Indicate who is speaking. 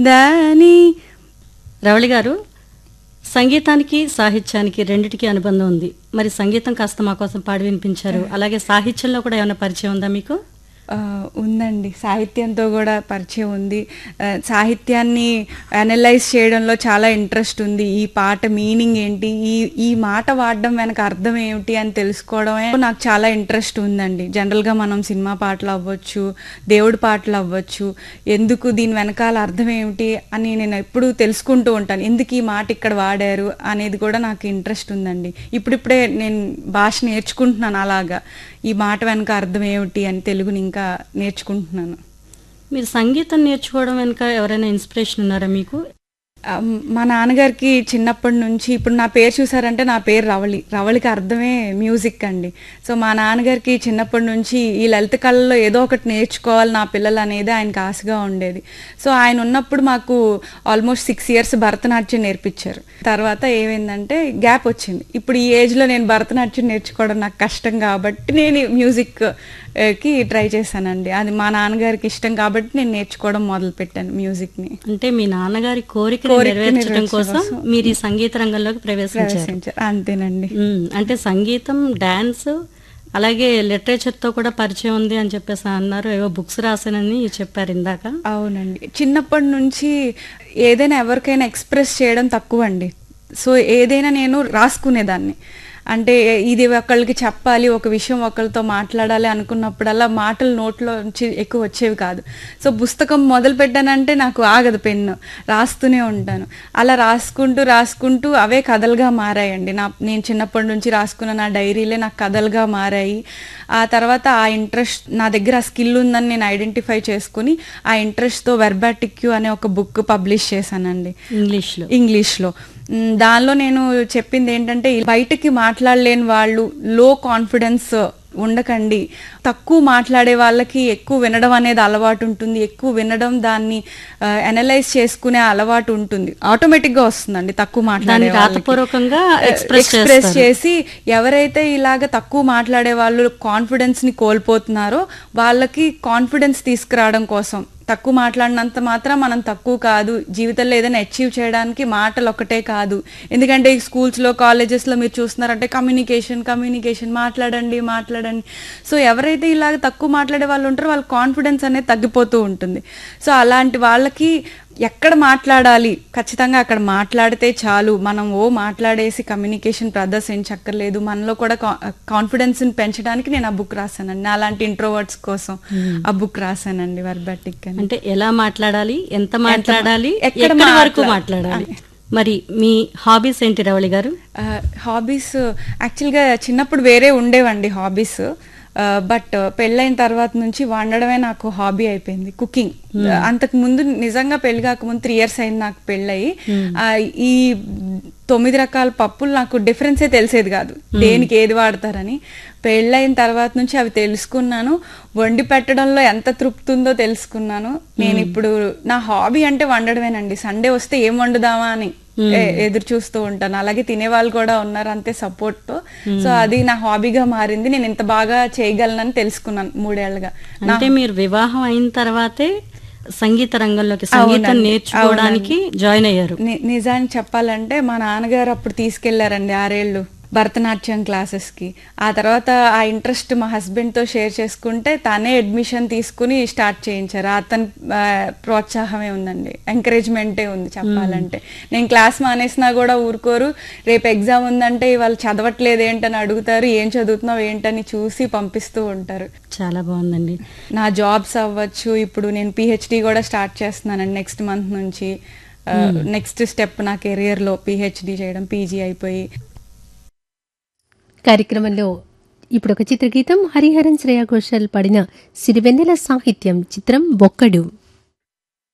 Speaker 1: దాని
Speaker 2: రవళి గారు సంగీతానికి సాహిత్యానికి రెండిటికి అనుబంధం ఉంది మరి సంగీతం కాస్త మా కోసం పాడి వినిపించారు అలాగే సాహిత్యంలో కూడా ఏమైనా పరిచయం ఉందా మీకు
Speaker 1: ఆ, ఉందండి సాహిత్యంతో కూడా పరిచయం ఉంది ఆ, సాహిత్యాన్ని అనలైజ్ చేయడంలో చాలా ఇంట్రెస్ట్ ఉంది ఈ పాట మీనింగ్ ఏంటి ఈ ఈ మాట వాడడం వెనక అర్థం ఏమిటి అని తెలుసుకోవడమే నాకు చాలా ఇంట్రెస్ట్ ఉందండి జనరల్గా మనం సినిమా పాటలు అవ్వచ్చు దేవుడి పాటలు అవ్వచ్చు ఎందుకు దీని వెనకాల అర్థం ఏమిటి అని నేను ఎప్పుడూ తెలుసుకుంటూ ఉంటాను ఎందుకు ఈ మాట ఇక్కడ వాడారు అనేది కూడా నాకు ఇంట్రెస్ట్ ఉందండి ఇప్పుడిప్పుడే నేను భాష నేర్చుకుంటున్నాను అలాగా ఈ మాట వెనక అర్థం ఏమిటి అని తెలుగుని ఇంకా నేర్చుకుంటున్నాను
Speaker 2: మీరు సంగీతం నేర్చుకోవడం వెనుక ఎవరైనా ఇన్స్పిరేషన్ ఉన్నారా మీకు
Speaker 1: ఆ, మా నాన్నగారికి చిన్నప్పటి నుంచి ఇప్పుడు నా పేరు చూసారంటే నా పేరు రవళి రవళికి అర్థమే మ్యూజిక్ అండి సో మా నాన్నగారికి చిన్నప్పటి నుంచి ఈ లలిత కళలో ఏదో ఒకటి నేర్చుకోవాలి నా పిల్లలు అనేది ఆయనకి ఆశగా ఉండేది సో ఆయన ఉన్నప్పుడు మాకు ఆల్మోస్ట్ సిక్స్ ఇయర్స్ భరతనాట్యం నేర్పించారు తర్వాత ఏమైందంటే గ్యాప్ వచ్చింది ఇప్పుడు ఈ ఏజ్లో నేను భరతనాట్యం నేర్చుకోవడం నాకు కష్టం కాబట్టి నేను మ్యూజిక్ ఆ, కి ట్రై చేశానండి అది మా నాన్నగారికి ఇష్టం కాబట్టి నేను నేర్చుకోవడం మొదలు పెట్టాను మ్యూజిక్ని
Speaker 2: అంటే మీ నాన్నగారి కోరికను
Speaker 1: కోరిక
Speaker 2: నెరవేర్చడం
Speaker 1: నెరవేర్చడం
Speaker 2: కోసం
Speaker 1: కోసం.
Speaker 2: మీరు ఈ సంగీత రంగంలోకి ప్రవేశించారు
Speaker 1: ప్రవేశించారు అంతేనండి
Speaker 2: మ్మ్. అంటే సంగీతం డాన్స్ అలాగే లిటరేచర్ తో కూడా పరిచయం ఉంది అని చెప్పేసి అన్నారు ఏవో బుక్స్ రాసానని చెప్పారు ఇందాక
Speaker 1: అవునండి చిన్నప్పటి నుంచి ఏదైనా ఎవరికైనా ఎక్స్ప్రెస్ చేయడం తక్కువ అండి సో ఏదైనా నేను రాసుకునేదాన్ని అంటే ఇది ఒకళ్ళకి చెప్పాలి ఒక విషయం ఒకరితో మాట్లాడాలి అనుకున్నప్పుడల్లా మాటలు నోట్లో నుంచి ఎక్కువ వచ్చేవి కాదు సో పుస్తకం మొదలు పెట్టానంటే నాకు ఆగదు పెన్ను రాస్తూనే ఉంటాను అలా రాసుకుంటూ రాసుకుంటూ అవే కథలుగా మారాయండి నా నేను చిన్నప్పటి నుంచి రాసుకున్న నా డైరీలే నాకు కథలుగా మారాయి ఆ తర్వాత ఆ ఇంట్రెస్ట్ నా దగ్గర ఆ స్కిల్ ఉందని నేను ఐడెంటిఫై చేసుకుని ఆ ఇంట్రెస్ట్తో వెర్బాటిక్యూ అనే ఒక బుక్ పబ్లిష్ చేశానండి
Speaker 2: ఇంగ్లీష్ లో
Speaker 1: ఇంగ్లీష్లో మ్, దానిలో నేను చెప్పింది ఏంటంటే బయటకి మాట్లాడలేని వాళ్ళు లో కాన్ఫిడెన్స్ ఉండకండి తక్కువ మాట్లాడే వాళ్ళకి ఎక్కువ వినడం అనేది అలవాటు ఉంటుంది ఎక్కువ వినడం దాన్ని అనలైజ్ చేసుకునే అలవాటు ఉంటుంది ఆటోమేటిక్గా వస్తుందండి తక్కువ మాట్లాడే
Speaker 2: దాన్ని
Speaker 1: వాళ్ళకి.
Speaker 2: రాతపూర్వకంగా express
Speaker 1: ఎక్స్ప్రెస్
Speaker 2: చేస్తారు.
Speaker 1: చేసి ఎవరైతే ఇలాగ తక్కువ మాట్లాడే వాళ్ళు కాన్ఫిడెన్స్ ని కోల్పోతున్నారో వాళ్ళకి కాన్ఫిడెన్స్ తీసుకురావడం కోసం తక్కువ మాట్లాడినంత మాత్రం మనం తక్కువ కాదు జీవితంలో ఏదైనా అచీవ్ చేయడానికి మాటలు ఒకటే కాదు ఎందుకంటే ఈ స్కూల్స్లో కాలేజెస్లో మీరు చూస్తున్నారంటే కమ్యూనికేషన్ కమ్యూనికేషన్ మాట్లాడండి మాట్లాడండి సో ఎవరైతే ఇలాగ తక్కువ మాట్లాడే వాళ్ళు ఉంటారో వాళ్ళ కాన్ఫిడెన్స్ అనేది తగ్గిపోతూ ఉంటుంది సో అలాంటి వాళ్ళకి ఎక్కడ మాట్లాడాలి ఖచ్చితంగా అక్కడ మాట్లాడితే చాలు మనం ఓ మాట్లాడేసి కమ్యూనికేషన్ ప్రదర్శించక్కర్లేదు మనలో కూడా కాన్ఫిడెన్స్ పెంచడానికి నేను ఆ బుక్ రాశానండి అలాంటి ఇంట్రోవర్ట్స్ కోసం ఆ బుక్ రాశానండి వర్బాటిక్ అని
Speaker 2: అంటే ఎలా మాట్లాడాలి ఎంత మాట్లాడాలి
Speaker 1: ఎక్కడ
Speaker 2: ఎక్కడి వరకు
Speaker 1: మాట్లా-
Speaker 2: మాట్లాడాలి మరి మీ హాబీస్ ఏంటి రవళి గారు
Speaker 1: హాబీస్ యాక్చువల్గా చిన్నప్పుడు వేరే ఉండేవండి హాబీస్ బట్ పెళ్ళైన తర్వాత నుంచి వండడమే నాకు హాబీ అయిపోయింది కుకింగ్ అంతకు ముందు నిజంగా పెళ్లి కాకముందు త్రీ ఇయర్స్ అయింది నాకు పెళ్ళయి ఆ, ఈ తొమ్మిది రకాల పప్పులు నాకు డిఫరెన్సే తెలిసేది కాదు దేనికి ఏది వాడతారని పెళ్ళైన తర్వాత నుంచి అవి తెలుసుకున్నాను వండి పెట్టడంలో ఎంత తృప్తి ఉందో తెలుసుకున్నాను నేను ఇప్పుడు నా హాబీ అంటే వండడమేనండి సండే వస్తే ఏం వండుదామా అని ఎ- ఎదురు చూస్తూ ఉంటాను అలాగే తినేవాళ్ళు కూడా ఉన్నారు అంతే సపోర్ట్ తో సో అది నా హాబీగా మారింది నేను ఇంత బాగా చేయగలనని తెలుసుకున్నాను మూడేళ్లుగా నా
Speaker 2: అంటే మీరు వివాహం అయిన తర్వాతే సంగీత రంగంలోకి సంగీతం
Speaker 1: అవునండి,
Speaker 2: నేర్చుకోవడానికి జాయిన్ అయ్యారు
Speaker 1: ని- నిజానికి చెప్పాలంటే మా నాన్నగారు అప్పుడు తీసుకెళ్లారండి ఆరేళ్ళు భరతనాట్యం క్లాసెస్కి ఆ తర్వాత ఆ ఇంట్రెస్ట్ మా హస్బెండ్తో షేర్ చేసుకుంటే తనే అడ్మిషన్ తీసుకుని స్టార్ట్ చేయించారు అతని ఆ, ప్రోత్సాహమే ఉందండి ఎంకరేజ్మెంటే ఉంది చెప్పాలంటే నేను క్లాస్ మానేసినా కూడా ఊరుకోరు రేపు ఎగ్జామ్ ఉందంటే వాళ్ళు చదవట్లేదు ఏంటని అడుగుతారు ఏం చదువుతున్నావు ఏంటని చూసి పంపిస్తూ ఉంటారు
Speaker 2: చాలా బాగుందండి
Speaker 1: నా జాబ్స్ అవ్వచ్చు ఇప్పుడు నేను పిహెచ్డి కూడా స్టార్ట్ చేస్తున్నానండి నెక్స్ట్ మంత్ నుంచి నెక్స్ట్ స్టెప్ నా కెరియర్లో పిహెచ్డి చేయడం పీజీ అయిపోయి
Speaker 3: కార్యక్రమంలో ఇప్పుడు ఒక చిత్రగీతం హరిహరన్ శ్రేయా ఘోషాల్ పాడిన సిరివెన్నెల సాహిత్యం చిత్రం ఒక్కడు